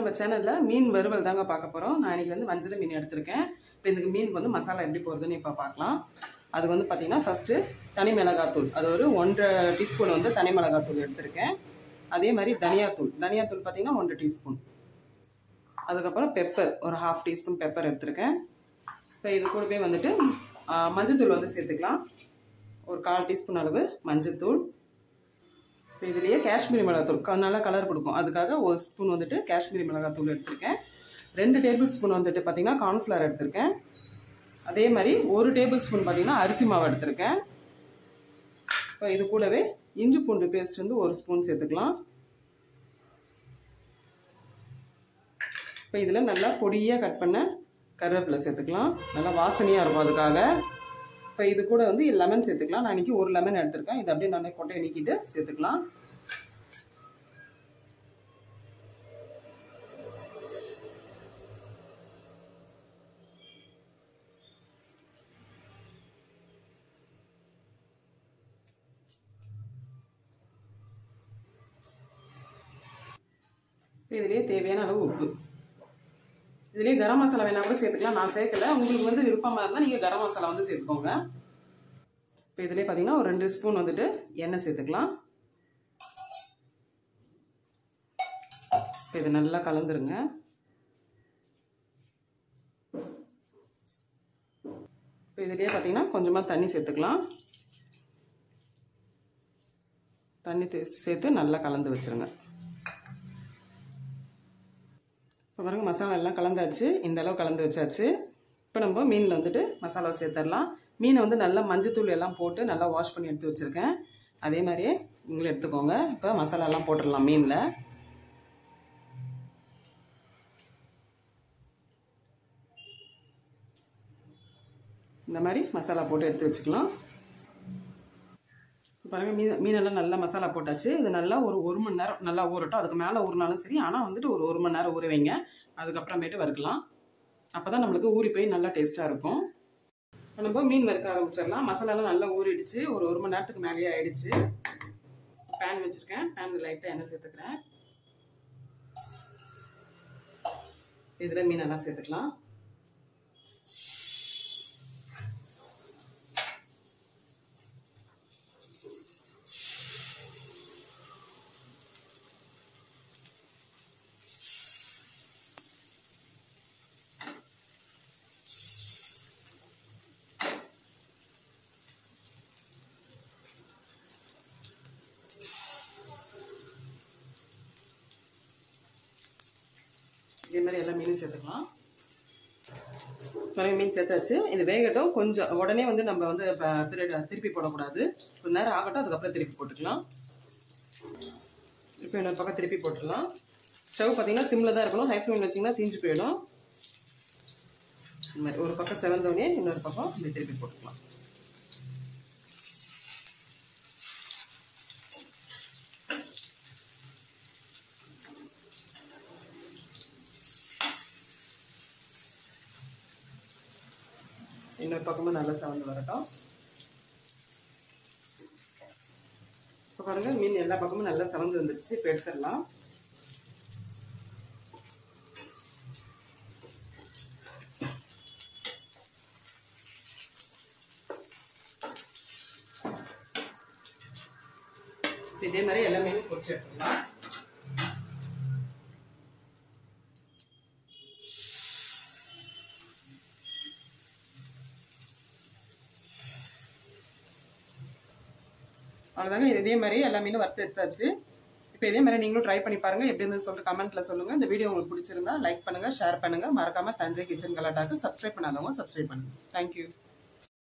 நம்ம சேனலில் மீன் வறுவல் தாங்க பார்க்க போகிறோம் நான் இன்னைக்கு வந்து வஞ்சர மீன் எடுத்திருக்கேன் இப்போ இதுக்கு மீனுக்கு வந்து மசாலா எப்படி போடுறதுன்னு இப்போ பார்க்கலாம் அது வந்து பார்த்தீங்கன்னா ஃபஸ்ட்டு தனி மிளகாத்தூள் அது ஒரு ஒன்றரை டீஸ்பூன் வந்து தனி மிளகாத்தூள் எடுத்திருக்கேன் அதே மாதிரி தனியாத்தூள் தனியாத்தூள் பார்த்தீங்கன்னா ஒன்றரை டீஸ்பூன் அதுக்கப்புறம் பெப்பர் ஒரு ஹாஃப் டீஸ்பூன் பெப்பர் எடுத்திருக்கேன் இப்போ இது கூடவே வந்துட்டு ஆ, மஞ்சள்தூள் வந்து சேர்த்துக்கலாம் ஒரு கால் டீஸ்பூன் அளவு மஞ்சள்தூள் இப்போ இதுலேயே காஷ்மீரி மிளகாத்தூள் க- நல்லா கலர் கொடுக்கும் அதுக்காக ஒரு ஸ்பூன் வந்துட்டு காஷ்மீரி மிளகாத்தூள் எடுத்திருக்கேன் ரெண்டு டேபிள் ஸ்பூன் வந்துட்டு பார்த்தீங்கன்னா கார்ன்ஃப்ளவர் எடுத்திருக்கேன் அதே மாதிரி ஒரு டேபிள் ஸ்பூன் பார்த்தீங்கன்னா அரிசி மாவு எடுத்திருக்கேன் இப்போ இது கூடவே இஞ்சி பூண்டு பேஸ்ட் வந்து ஒரு ஸ்பூன் சேர்த்துக்கலாம் இப்போ இதில் நல்லா பொடியாக கட் பண்ண கருவேப்பிலை சேர்த்துக்கலாம் நல்லா வாசனையாக இருக்கும் அதுக்காக இப்போ இது கூட வந்து லெமன் சேர்த்துக்கலாம் நான் இன்னைக்கு ஒரு லெமன் எடுத்திருக்கேன் இது அப்படியே நல்லா கொட்டையை நீக்கிட்டு சேர்த்துக்கலாம் இதுலேயே தேவையான அளவு உப்பு இதுலேயே கரம் மசாலா வேணா கூட சேர்த்துக்கலாம் நான் சேர்க்கல உங்களுக்கு வந்து விருப்பமாக இருந்தால் நீங்கள் கரம் மசாலா வந்து சேர்த்துக்கோங்க இப்போ இதுலேயே பார்த்தீங்கன்னா ஒரு ரெண்டு ஸ்பூன் வந்துட்டு எண்ணெய் சேர்த்துக்கலாம் இப்போ இது நல்லா கலந்துருங்க இப்போ இதுலேயே பார்த்தீங்கன்னா கொஞ்சமாக தண்ணி சேர்த்துக்கலாம் தண்ணி தே- சேர்த்து நல்லா கலந்து வச்சிருங்க இப்போ பாருங்க மசாலா எல்லாம் கலந்தாச்சு இந்த அளவு கலந்து வச்சாச்சு இப்போ நம்ம மீனில் வந்துட்டு மசாலா சேர்த்துடலாம் மீனை வந்து நல்லா மஞ்சத்தூள் எல்லாம் போட்டு நல்லா வாஷ் பண்ணி எடுத்து வச்சுருக்கேன் அதே மாதிரியே நீங்களும் எடுத்துக்கோங்க இப்போ மசாலா எல்லாம் போட்டுடலாம் மீனில் இந்த மாதிரி மசாலா போட்டு எடுத்து வச்சுக்கலாம் இப்போ பாருங்க மீன் மீனெல்லாம் நல்லா மசாலா போட்டாச்சு இது நல்லா ஒரு ஒரு மணி நேரம் நல்லா ஊறட்டும் அதுக்கு மேலே ஊறினாலும் சரி ஆனால் வந்துட்டு ஒரு ஒரு மணி நேரம் ஊற வைங்க அதுக்கப்புறமேட்டு வறுக்கலாம் அப்போ தான் நம்மளுக்கு ஊறி போய் நல்லா டேஸ்ட்டாக இருக்கும் இப்போ நம்ம மீன் வறுக்க ஆரம்பிச்சிடலாம் மசாலாலாம் நல்லா ஊறிடுச்சு ஒரு ஒரு மணி நேரத்துக்கு மேலேயே ஆயிடுச்சு பேன் வச்சுருக்கேன் பேன் லைட்டாக எண்ணெய் சேர்த்துக்கிறேன் இதில் மீனெல்லாம் சேர்த்துக்கலாம் இதே மாதிரி எல்லா மீனும் சேர்த்துக்கலாம் நிறைய மீன் சேர்த்தாச்சு இது வேகட்டும் கொஞ்சம் உடனே வந்து நம்ம வந்து ப- திரு- திருப்பி போடக்கூடாது கொஞ்ச நேரம் ஆகட்டும் அதுக்கப்புறம் திருப்பி போட்டுக்கலாம் இப்போ இன்னொரு பக்கம் திருப்பி போட்டுடலாம் ஸ்டவ் பார்த்தீங்கன்னா சிம்மில் தான் இருக்கணும் ஹை ஃப்ளேமில் வச்சிங்கன்னா தீஞ்சு போயிடும் இந்த மாதிரி ஒரு பக்கம் செவந்தோடனே இன்னொரு பக்கம் இப்படி திருப்பி போட்டுக்கலாம் இன்னொரு பக்கமும் நல்லா செவந்து வரட்டும் இப்போ பாருங்க மீன் எல்லா பக்கமும் நல்லா செவந்து வந்துருச்சு இப்போ எடுத்துடலாம் இப்ப இதே மாதிரி எல்லா மீனும் பொரிச்சு எடுத்துடலாம் அவ்வளோதாங்க இது இதே மாதிரி எல்லா மீனும் வறுத்து எடுத்தாச்சு இப்போ இதே மாதிரி நீங்களும் ட்ரை பண்ணி பாருங்க எப்படி இருந்து சொல்லிட்டு கமெண்ட்ல சொல்லுங்க இந்த வீடியோ உங்களுக்கு பிடிச்சிருந்தா லைக் பண்ணுங்க ஷேர் பண்ணுங்க மறக்காம தஞ்சை கிச்சன் கலாட்டாக்கு சப்ஸ்கிரைப் பண்ணாதவங்க சப்ஸ்கிரைப் பண்ணுங்க தேங்க்யூ